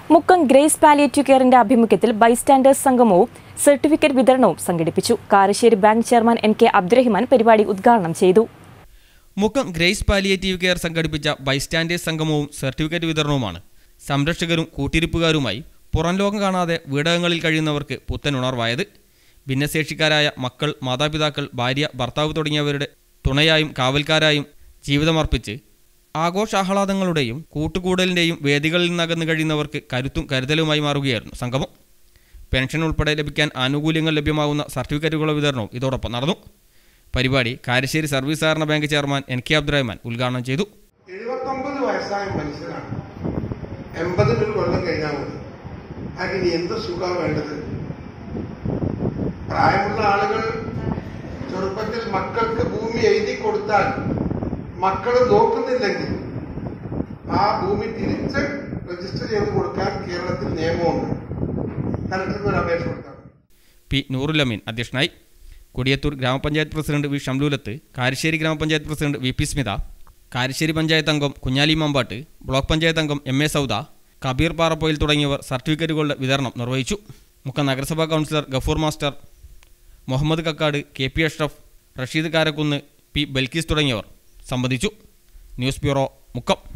Mukkam Grace palliative കെയറിന്റെ ആഭിമുഖ്യത്തിൽ bystanders സംഗമവും certificate വിതരണവും സംഘടിപ്പിച്ചു Karassery bank chairman N K Abdurahiman പരിപാടി ഉദ്ഘാടനം ചെയ്തു മുക്കം ഗ്രേസ് പാലിയേറ്റീവ് കെയർ സംഘടിപ്പിച്ച ബൈസ്റ്റാൻഡേഴ്സ് സംഗമവും സർട്ടിഫിക്കറ്റ് വിതരണവുമാണ് സംരക്ഷകരും കൂട്ടിരിപ്പുകാരുമായി പുറം ലോകം കാണാതെ വീടകങ്ങളിൽ കഴിയുന്നവർക്ക് പുത്തൻ ഉണർവായത് ഭിന്നശേഷിക്കാരായ മക്കൾ മാതാപിതാക്കൾ ഭാര്യ ഭർത്താവ് തുടങ്ങിയവരുടെ തുണയായും കാവൽക്കാരായും ജീവിതമർപ്പിച്ച് ആഘോഷാഹ്ലാദങ്ങളുടെയും കൂട്ടുകൂടലിൻ്റെയും വേദികളിൽ നിന്നകന്നു കഴിയുന്നവർക്ക് കരുത്തും കരുതലുമായി മാറുകയായിരുന്നു സംഗമം പെൻഷൻ ഉൾപ്പെടെ ലഭിക്കാൻ ആനുകൂല്യങ്ങൾ ലഭ്യമാകുന്ന സർട്ടിഫിക്കറ്റുകളുടെ വിതരണവും ഇതോടൊപ്പം നടന്നു പരിപാടി കാരശ്ശേരി സർവീസ് സഹകരണ bank chairman N K Abdurahman ഉദ്ഘാടനം ചെയ്തു എഴുപത്തൊമ്പത് വയസ്സായ മനുഷ്യനാണ് എൺപതിനൊരു കൊല്ലം കഴിഞ്ഞാൽ മതി അതിന് എന്ത് സുഖമാണ് വേണ്ടത് പ്രായമുള്ള ആളുകൾ ചെറുപ്പത്തിൽ മക്കൾക്ക് ഭൂമി എഴുതി കൊടുത്താൽ മക്കൾ നോക്കുന്നില്ലെങ്കിൽ ആ ഭൂമി തിരിച്ച് രജിസ്റ്റർ ചെയ്ത് കൊടുക്കാൻ കേരളത്തിൽ നിയമമുണ്ട് കലക്ടർക്ക് ഒരു അപേക്ഷ കൊടുത്താൽ മതി. പി നൂറുലമീൻ അധ്യക്ഷനായി കൊടിയത്തൂർ ഗ്രാമപഞ്ചായത്ത് പ്രസിഡന്റ് വി ഷംലൂലത്ത് കാരശ്ശേരി ഗ്രാമപഞ്ചായത്ത് president V P Smitha Karassery panchayat അംഗം കുഞ്ഞാലി മമ്പാട്ട് ബ്ലോക്ക് പഞ്ചായത്ത് അംഗം എം എ സൗദ കബീർ പാറപ്പോയിൽ തുടങ്ങിയവർ സർട്ടിഫിക്കറ്റുകളുടെ വിതരണം നിർവഹിച്ചു മുക്കം നഗരസഭാ councillor Gafoor master Muhammad Kakkad K P Ashraf Rasheed Karakkunnu P Balkees തുടങ്ങിയവർ സംബന്ധിച്ചു ന്യൂസ് ബ്യൂറോ മുക്കം